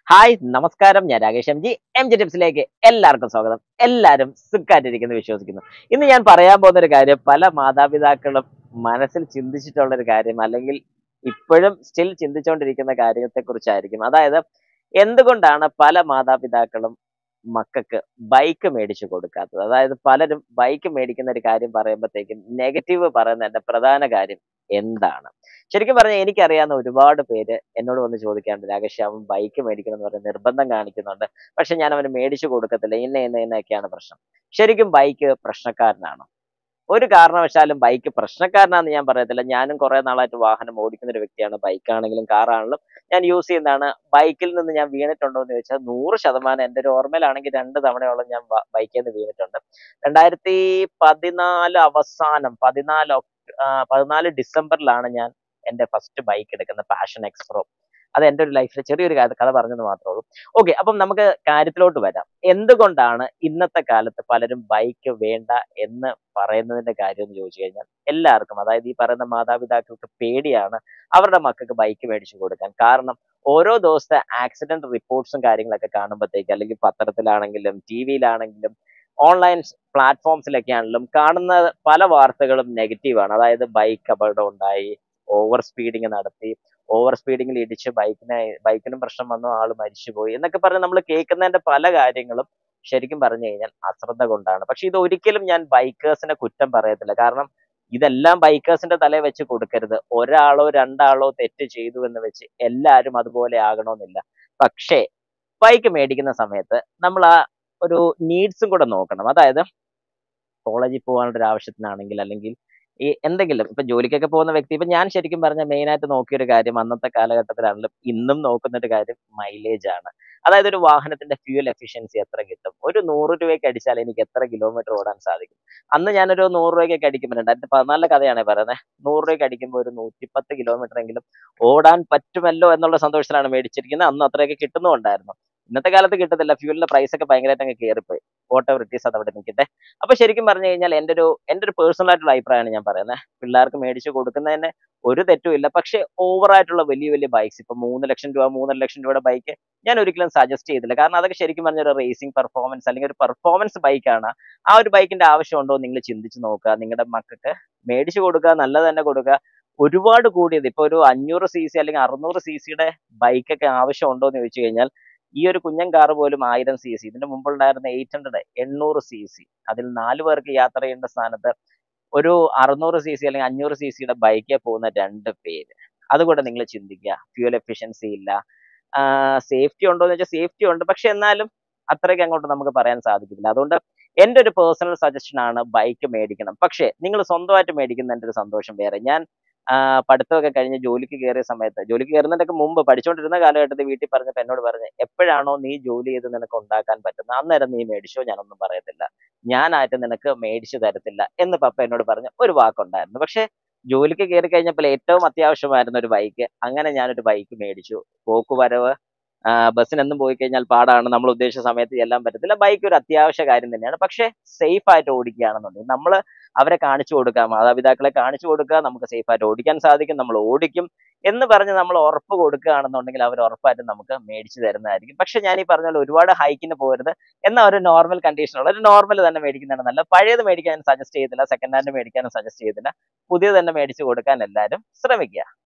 hi നമസ്കാരം ഞാൻ Rakesh M G M G ടിപ്സിലേക്ക് എല്ലാവർക്കും സ്വാഗതം എല്ലാവരും സുഖമായിട്ടിരിക്കുന്നു വിശ്വസിക്കുന്നു ഇന്ന് ഞാൻ പറയാൻ പോകുന്ന ഒരു കാര്യം പല മാതാപിതാക്കളും മനസ്സിൽ ചിന്തിച്ചിട്ടുള്ള ഒരു കാര്യം അല്ലെങ്കിൽ ഇപ്പോഴും സ്റ്റിൽ ചിന്തിച്ചുകൊണ്ടിരിക്കുന്ന കാര്യത്തെ കുറിച്ചായിരിക്കും അതായത് എന്തുകൊണ്ടാണ് പല മാതാപിതാക്കളും മക്കൾക്ക് ബൈക്ക് മേടിച്ചു കൊടുക്കാത്തത് അതായത് പലരും ബൈക്ക് മേടിക്കുന്ന ഒരു കാര്യം പറയുമ്പോഴത്തേക്കും നെഗറ്റീവ് പറയുന്നതിന്റെ പ്രധാന കാര്യം എന്താണ് ശരിക്കും പറഞ്ഞാൽ എനിക്കറിയാവുന്ന ഒരുപാട് പേര് എന്നോട് വന്ന് ചോദിക്കാറുണ്ട് രാകേഷ് അവൻ ബൈക്ക് മേടിക്കണം എന്ന് പറഞ്ഞ് നിർബന്ധം കാണിക്കുന്നുണ്ട് പക്ഷെ ഞാൻ അവന് മേടിച്ചു കൊടുക്കത്തില്ല ഇന്ന ഇന്ന ഇന്നൊക്കെയാണ് പ്രശ്നം ശരിക്കും ബൈക്ക് പ്രശ്നക്കാരനാണോ ഒരു കാരണവശാലും ബൈക്ക് പ്രശ്നക്കാരനാണെന്ന് ഞാൻ പറയത്തില്ല ഞാനും കുറെ നാളായിട്ട് വാഹനം ഓടിക്കുന്ന ഒരു വ്യക്തിയാണ് ബൈക്കാണെങ്കിലും കാറാണെങ്കിലും ഞാൻ യൂസ് ചെയ്യുന്നതാണ് ബൈക്കിൽ നിന്ന് ഞാൻ വീണിട്ടുണ്ടോ എന്ന് ചോദിച്ചാൽ നൂറ് ശതമാനം എൻ്റെ ഒരു ഓർമ്മയിലാണെങ്കിൽ രണ്ട് തവണയോളം ഞാൻ ബൈക്കിൽ നിന്ന് വീണിട്ടുണ്ട് രണ്ടായിരത്തി പതിനാല് അവസാനം പതിനാല് ഒക്ട- ആ, പതിനാല് ഡിസംബറിലാണ് ഞാൻ എൻ്റെ ഫസ്റ്റ് ബൈക്ക് എടുക്കുന്നത് പാഷൻ എക്സ്പ്രോ അത് എൻ്റെ ഒരു ലൈഫിലെ ചെറിയൊരു കഥ കഥ പറഞ്ഞെന്ന് മാത്രമേ ഉള്ളൂ ഓക്കെ അപ്പം നമുക്ക് കാര്യത്തിലോട്ട് വരാം എന്തുകൊണ്ടാണ് ഇന്നത്തെ കാലത്ത് പലരും ബൈക്ക് വേണ്ട എന്ന് പറയുന്നതിന്റെ കാര്യം എന്ന് ചോദിച്ചു കഴിഞ്ഞാൽ എല്ലാവർക്കും അതായത് ഈ പറയുന്ന മാതാപിതാക്കൾക്ക് പേടിയാണ് അവരുടെ മക്കൾക്ക് ബൈക്ക് മേടിച്ചു കൊടുക്കാൻ കാരണം ഓരോ ദിവസത്തെ ആക്സിഡന്റ് റിപ്പോർട്ട്സും കാര്യങ്ങളൊക്കെ കാണുമ്പോഴത്തേക്ക് അല്ലെങ്കിൽ പത്രത്തിലാണെങ്കിലും ടി വിയിലാണെങ്കിലും ഓൺലൈൻ പ്ലാറ്റ്ഫോംസിലൊക്കെ ആണെങ്കിലും കാണുന്ന പല വാർത്തകളും നെഗറ്റീവാണ് അതായത് ബൈക്ക് അപകടം ഉണ്ടായി ഓവർ സ്പീഡിങ് നടത്തി ഓവർ സ്പീഡിങ്ങിൽ ഇടിച്ച് ബൈക്കിനെ ബൈക്കിനും പ്രശ്നം വന്നു ആള് മരിച്ചുപോയി എന്നൊക്കെ പറഞ്ഞ് നമ്മൾ കേൾക്കുന്നതിന്റെ പല കാര്യങ്ങളും ശരിക്കും പറഞ്ഞു കഴിഞ്ഞാൽ അശ്രദ്ധ കൊണ്ടാണ് പക്ഷെ ഇത് ഒരിക്കലും ഞാൻ ബൈക്കേഴ്സിനെ കുറ്റം പറയത്തില്ല കാരണം ഇതെല്ലാം ബൈക്കേഴ്സിന്റെ തലയിൽ വെച്ച് കൊടുക്കരുത് ഒരാളോ രണ്ടാളോ തെറ്റ് ചെയ്തു എന്ന് വെച്ച് എല്ലാവരും അതുപോലെ ആകണമെന്നില്ല പക്ഷേ ബൈക്ക് മേടിക്കുന്ന സമയത്ത് നമ്മൾ ആ ഒരു നീഡ്സും കൂടെ നോക്കണം അതായത് കോളേജിൽ പോകാനുള്ള ഒരു ആവശ്യത്തിനാണെങ്കിൽ അല്ലെങ്കിൽ ഈ എന്തെങ്കിലും ഇപ്പൊ ജോലിക്കൊക്കെ പോകുന്ന വ്യക്തി ഇപ്പൊ ഞാൻ ശരിക്കും പറഞ്ഞ മെയിൻ ആയിട്ട് നോക്കിയൊരു കാര്യം അന്നത്തെ കാലഘട്ടത്തിലാണെങ്കിലും ഇന്നും നോക്കുന്ന ഒരു കാര്യം മൈലേജ് ആണ് അതായത് ഒരു വാഹനത്തിന്റെ ഫ്യൂൽ എഫിഷ്യൻസി എത്ര കിട്ടും ഒരു നൂറ് രൂപയ്ക്ക് അടിച്ചാൽ എനിക്ക് എത്ര കിലോമീറ്റർ ഓടാൻ സാധിക്കും അന്ന് ഞാനൊരു നൂറ് രൂപയ്ക്കൊക്കെ അടിക്കുമ്പോൾ രണ്ടായിരത്തി പതിനാലിലെ കഥയാണ് പറയുന്നത് നൂറ് രൂപയ്ക്ക് അടിക്കുമ്പോൾ ഒരു നൂറ്റിപ്പത്ത് കിലോമീറ്റർ എങ്കിലും ഓടാൻ പറ്റുമല്ലോ എന്നുള്ള സന്തോഷത്തിലാണ് മേടിച്ചിരിക്കുന്നത് അന്ന് അത്രയൊക്കെ കിട്ടുന്നുണ്ടായിരുന്നു ഇന്നത്തെ കാലത്ത് കിട്ടത്തില്ല ഫ്യൂലിന്റെ പ്രൈസ് ഒക്കെ ഭയങ്കരമായിട്ട് അങ്ങ് കയറിപ്പോയി ഓട്ടോ റിട്ടീസ് അത് അവിടെ നിൽക്കട്ടെ അപ്പൊ ശരിക്കും പറഞ്ഞു കഴിഞ്ഞാൽ എൻ്റെ ഒരു എൻ്റെ ഒരു പേഴ്സണൽ ആയിട്ടുള്ള അഭിപ്രായമാണ് ഞാൻ പറയുന്നത് പിള്ളേർക്ക് മേടിച്ചു കൊടുക്കുന്നതിന് ഒരു തെറ്റും ഇല്ല പക്ഷെ ഓവർ ആയിട്ടുള്ള വലിയ വലിയ ബൈക്സ് ഇപ്പൊ മൂന്ന് ലക്ഷം രൂപ മൂന്നര ലക്ഷം രൂപയുടെ ബൈക്ക് ഞാൻ ഒരിക്കലും സജസ്റ്റ് ചെയ്തില്ല കാരണം അതൊക്കെ ശരിക്കും പറഞ്ഞ ഒരു റേസിംഗ് പെർഫോമൻസ് അല്ലെങ്കിൽ ഒരു പെർഫോമൻസ് ബൈക്കാണ് ആ ഒരു ബൈക്കിന്റെ ആവശ്യമുണ്ടോ നിങ്ങൾ ചിന്തിച്ച് നോക്കുക നിങ്ങളുടെ മക്കൾക്ക് മേടിച്ചു കൊടുക്കുക നല്ലത് തന്നെ കൊടുക്കുക ഒരുപാട് കൂടിയത് ഇപ്പൊ ഒരു അഞ്ഞൂറ് സി സി അല്ലെങ്കിൽ അറുന്നൂറ് സി സിയുടെ ബൈക്കൊക്കെ ആവശ്യമുണ്ടോ എന്ന് ചോദിച്ചു കഴിഞ്ഞാൽ ഈ ഒരു കുഞ്ഞൻ കാർ പോലും ആയിരം സി സി ഇതിന്റെ മുമ്പുണ്ടായിരുന്ന എയ്റ്റ് ഹൺഡ്രഡ് എണ്ണൂറ് സി സി അതിൽ നാല് പേർക്ക് യാത്ര ചെയ്യേണ്ട സ്ഥാനത്ത് ഒരു അറുന്നൂറ് സി സി അല്ലെങ്കിൽ അഞ്ഞൂറ് സി സിയുടെ ബൈക്കിൽ പോകുന്ന രണ്ട് പേര് അതുകൂടെ നിങ്ങൾ ചിന്തിക്കുക ഫ്യൂൽ എഫിഷ്യൻസി ഇല്ല സേഫ്റ്റി ഉണ്ടോ എന്ന് വെച്ചാൽ സേഫ്റ്റി ഉണ്ട് പക്ഷെ എന്നാലും അത്രയ്ക്ക് അങ്ങോട്ട് നമുക്ക് പറയാൻ സാധിക്കില്ല അതുകൊണ്ട് എൻ്റെ ഒരു പേഴ്സണൽ സജഷൻ ആണ് ബൈക്ക് മേടിക്കണം പക്ഷേ നിങ്ങൾ സ്വന്തമായിട്ട് മേടിക്കുന്നതിൻ്റെ ഒരു സന്തോഷം വേറെ ഞാൻ ആ, പഠിത്തമൊക്കെ കഴിഞ്ഞ് ജോലിക്ക് കയറിയ സമയത്ത് ജോലിക്ക് കയറുന്നതിനൊക്കെ മുമ്പ് പഠിച്ചുകൊണ്ടിരുന്ന കാലഘട്ടത്തിൽ വീട്ടിൽ പറഞ്ഞപ്പോൾ എന്നോട് പറഞ്ഞ് എപ്പോഴാണോ നീ ജോലി ചെയ്ത് നിനക്ക് ഉണ്ടാക്കാൻ പറ്റുന്നത് അന്നേരം നീ മേടിച്ചോ ഞാനൊന്നും പറയത്തില്ല ഞാനായിട്ട് നിനക്ക് മേടിച്ചു തരത്തില്ല എന്ന് പപ്പ എന്നോട് പറഞ്ഞ ഒരു വാക്കുണ്ടായിരുന്നു പക്ഷെ ജോലിക്ക് കയറി കഴിഞ്ഞപ്പോൾ ഏറ്റവും അത്യാവശ്യമായിരുന്ന ഒരു ബൈക്ക് അങ്ങനെ ഞാനൊരു ബൈക്ക് മേടിച്ചു പോക്കുവരവ് ആ, ബസ്സിനെന്നും പോയി കഴിഞ്ഞാൽ പാടാണ് നമ്മൾ ഉദ്ദേശിച്ച സമയത്ത് ചെല്ലാൻ പറ്റത്തില്ല ബൈക്ക് ഒരു അത്യാവശ്യ കാര്യം തന്നെയാണ് പക്ഷെ സേഫ് ആയിട്ട് ഓടിക്കുകയാണെന്നുണ്ടെങ്കിൽ നമ്മൾ അവരെ കാണിച്ചു കൊടുക്കുക മാതാപിതാക്കളെ കാണിച്ചു കൊടുക്കുക നമുക്ക് സേഫ് ആയിട്ട് ഓടിക്കാൻ സാധിക്കും നമ്മൾ ഓടിക്കും എന്ന് പറഞ്ഞ് നമ്മൾ ഉറപ്പ് കൊടുക്കുകയാണെന്നുണ്ടെങ്കിൽ അവർ ഉറപ്പായിട്ടും നമുക്ക് മേടിച്ചു തരുന്നതായിരിക്കും പക്ഷെ ഞാൻ ഈ പറഞ്ഞ പോലെ ഒരുപാട് ഹൈക്കിന് പോകരുത് എന്നാൽ ഒരു നോർമൽ കണ്ടീഷനുള്ള ഒരു നോർമൽ തന്നെ മേടിക്കുന്നതാണ് നല്ലത് പഴയത് മേടിക്കാൻ സജസ്റ്റ് ചെയ്തില്ല സെക്കൻഡ് ഹാൻഡ് മേടിക്കാനും സജസ്റ്റ് ചെയ്തില്ല പുതിയത് തന്നെ മേടിച്ചു കൊടുക്കാൻ എല്ലാവരും ശ്രമിക്കുക